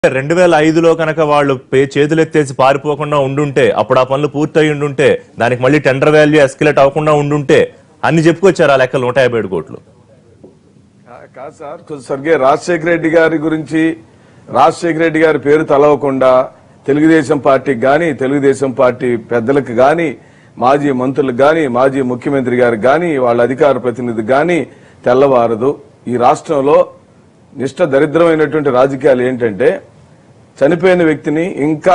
రెండు వేల ఐదులో కనుక వాళ్ళు పే- చేతులెత్తేసి పారిపోకుండా ఉండుంటే అప్పుడు ఆ పనులు పూర్తయి ఉండుంటే దానికి మళ్ళీ టెండర్ వాల్యూ ఎస్కలేట్ అవ్వకుండా ఉండుంటే అన్ని చెప్పుకొచ్చారు ఆ లెక్కలు నూట యాభై ఏడు కోట్లు కా- కాదు సార్ కొంచెం సరిగ్గా రాజశేఖర రెడ్డి గారి గురించి రాజశేఖర రెడ్డి గారి పేరు తలవకుండా తెలుగుదేశం పార్టీకి గాని తెలుగుదేశం పార్టీ పెద్దలకు గాని మాజీ మంత్రులకు గాని మాజీ ముఖ్యమంత్రి గారికి గాని వాళ్ళ అధికార ప్రతినిధికి గాని తెల్లవారదు ఈ రాష్ట్రంలో నిష్ట దరిద్రమైనటువంటి రాజకీయాలు ఏంటంటే చనిపోయిన వ్యక్తిని ఇంకా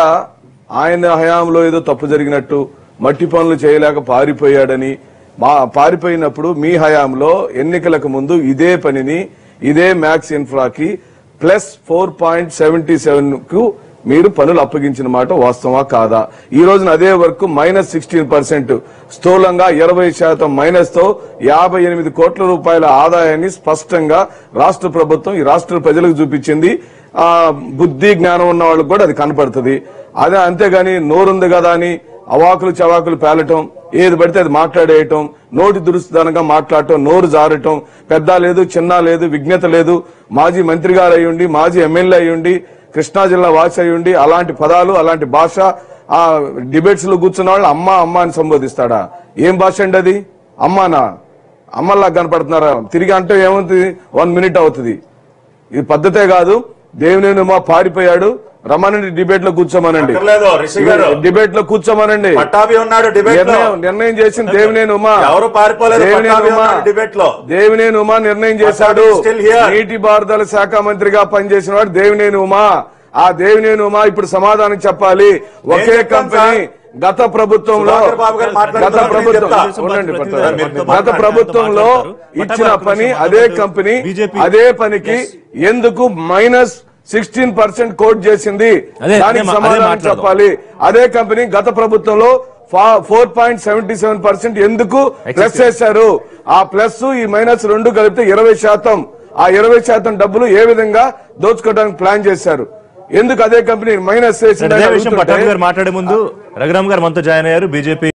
ఆయన హయాంలో ఏదో తప్పు జరిగినట్టు మట్టి పనులు చేయలేక పారిపోయాడని మా పారిపోయినప్పుడు మీ హయాంలో ఎన్నికలకు ముందు ఇదే పనిని ఇదే మ్యాక్స్ ఇన్ఫ్రాకి plus four point seventy seven కు మీరు పనులు అప్పగించిన మాట వాస్తవా కాదా ఈ రోజున అదే వర్క్ మైనస్ సిక్స్టీన్ పర్సెంట్ స్థూలంగా ఇరవై శాతం మైనస్ తో యాభై ఎనిమిది కోట్ల రూపాయల ఆదాయాన్ని స్పష్టంగా రాష్ట్ర ప్రభుత్వం ఈ రాష్ట్ర ప్రజలకు చూపించింది ఆ బుద్ధి జ్ఞానం ఉన్న వాళ్ళకి కూడా అది కనపడుతుంది అదే అంతేగాని నోరుంది కదా అని అవాకులు చవాకులు పేలటం ఏది పడితే అది మాట్లాడేయటం నోటి దురుస్తుదనంగా మాట్లాడటం నోరు జారటం పెద్ద లేదు చిన్న లేదు విజ్ఞత లేదు మాజీ మంత్రి గారు అయ్యుండి మాజీ ఎమ్మెల్యే అయ్యుండి కృష్ణా జిల్లా వాసి అయ్యుండి అలాంటి పదాలు అలాంటి భాష ఆ డిబేట్స్ లో కూర్చున్న వాళ్ళు అమ్మ అమ్మ అని సంబోధిస్తాడా ఏం భాష అండి అది అమ్మానా అమ్మల్లా కనపడుతున్నారా తిరిగి అంటే ఏమవుతుంది వన్ మినిట్ అవుతుంది ఇది పద్ధతే కాదు దేవినేని ఉమా పారిపోయాడు రమ్మనండి డిబేట్ లో కూర్చోమనండి అక్కర్లేదు, రిషి గారు. డిబేట్ లో కూర్చోమనండి పట్టాభి ఉన్నాడు డిబేట్ లో నిర్ణయం నిర్ణయం చేసింది దేవినేని ఉమా ఎవరు పారిపోలేదు, దేవినేని పట్టాభి ఉమా ఉన్నాడు డిబేట్ లో. దేవినేని ఉమా నిర్ణయం చేశాడు పట్టాభి still here. నీటిపారుదల శాఖ మంత్రిగా పనిచేసిన వాడు దేవినేని ఉమా ఆ దేవినేని ఉమా ఇప్పుడు సమాధానం చెప్పాలి ఒకే చెప్తాను కంపెనీ సార్. గత ప్రభుత్వంలో సుధాకర్ బాబు గారు గత మాట్లాడుతున్నారు, ప్రభుత్వం నేను చెప్తా. ఉండండి మీరు పట్టాభి. మీతో గత మాట్లాడతారు, ప్రభుత్వంలో మాట్లాడతారు. ఇచ్చిన పట్టాభి పని ఒక్క అదే నిమిషం కంపెనీ బీజేపీ అదే పనికి ఎందుకు మైనస్ సిక్స్టీన్ పర్సెంట్ కోట్ చేసింది అదే, దానికి అదే మా- అదే సమాధానం మాట్లాడదాం. చెప్పాలి అదే కంపెనీ గత ప్రభుత్వంలో four point seventy seven percent ఎందుకు ప్లస్ చేశారు ఆ ప్లస్ ఈ మైనస్ రెండు కలిపితే ఇరవై శాతం ఆ ఇరవై శాతం డబ్బులు ఏ విధంగా దోచుకోవడానికి ప్లాన్ చేశారు ఎందుకు అదే కంపెనీ మైనస్ అదే చేసిందని విషయం పట్టాభి అడుగుతుంటే గారు మాట్లాడే ముందు రఘురామ్ గారు మనతో జాయిన్ అయ్యారు బీజేపీ